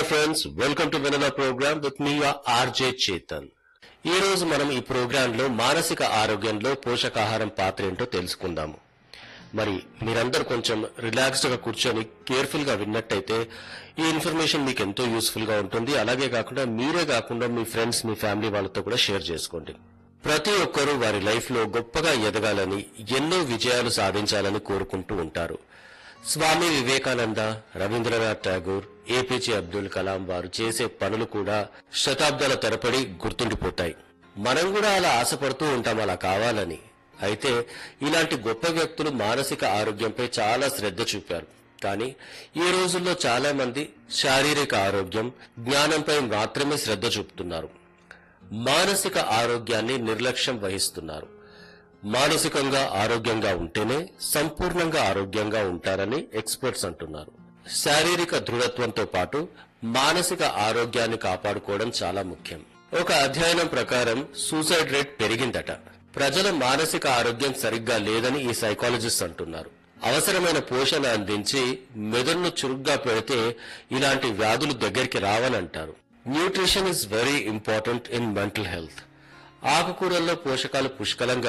friends welcome to Vennela program with me RJ Chetan ఈ రోజు మనం ఈ ప్రోగ్రామ్ లో మానసిక ఆరోగ్యంలో పోషకాహారం పాత్ర ఏంటో తెలుసుకుందాము మరి మీరందరూ కొంచెం రిలాక్స్డ్ గా కూర్చొని కేర్ఫుల్ గా విన్నట్టయితే ఈ ఇన్ఫర్మేషన్ మీకు ఎంతో యూస్ఫుల్ గా ఉంటుంది అలాగే కాకుండా మీరే కాకుండా మీ ఫ్రెండ్స్ మీ ఫ్యామిలీ వాళ్ళతో కూడా షేర్ చేసుకోండి ప్రతి ఒక్కరూ వారి లైఫ్ లో గొప్పగా ఎదగాలని ఎన్నో విజయాలు సాధించాలని కోరుకుంటూ ఉంటారు స్వామి వివేకానంద రవీంద్రనాథ్ ఠాగూర్ ఏపీజే అబ్దుల్ కలాం వారు చేసే పనులు కూడా శతాబ్దాల తరబడి గుర్తుండిపోతాయి మనం కూడా అలా ఆశపడుతూ ఉంటాం అలా కావాలని అయితే ఇలాంటి గొప్ప వ్యక్తులు మానసిక ఆరోగ్యంపై చాలా శ్రద్ధ చూపారు కానీ ఈ రోజుల్లో చాలా మంది శారీరక ఆరోగ్యం జ్ఞానంపై మాత్రమే శ్రద్ధ చూపుతున్నారు మానసిక ఆరోగ్యాన్ని నిర్లక్ష్యం వహిస్తున్నారు మానసికంగా ఆరోగ్యంగా ఉంటేనే సంపూర్ణంగా ఆరోగ్యంగా ఉంటారని ఎక్స్పర్ట్స్ అంటున్నారు శారీరక దృఢత్వంతో పాటు మానసిక ఆరోగ్యాన్ని కాపాడుకోవడం చాలా ముఖ్యం ఒక అధ్యయనం ప్రకారం సూసైడ్ రేట్ పెరిగిందట ప్రజల మానసిక ఆరోగ్యం సరిగ్గా లేదని ఈ సైకాలజిస్ట్ అంటున్నారు అవసరమైన పోషణ అందించి మెదడును చురుగ్గా పెడితే ఇలాంటి వ్యాధులు దగ్గరికి రావని అంటారు nutrition is very important in mental health ఆకుకూరల్లో పోషకాలు పుష్కలంగా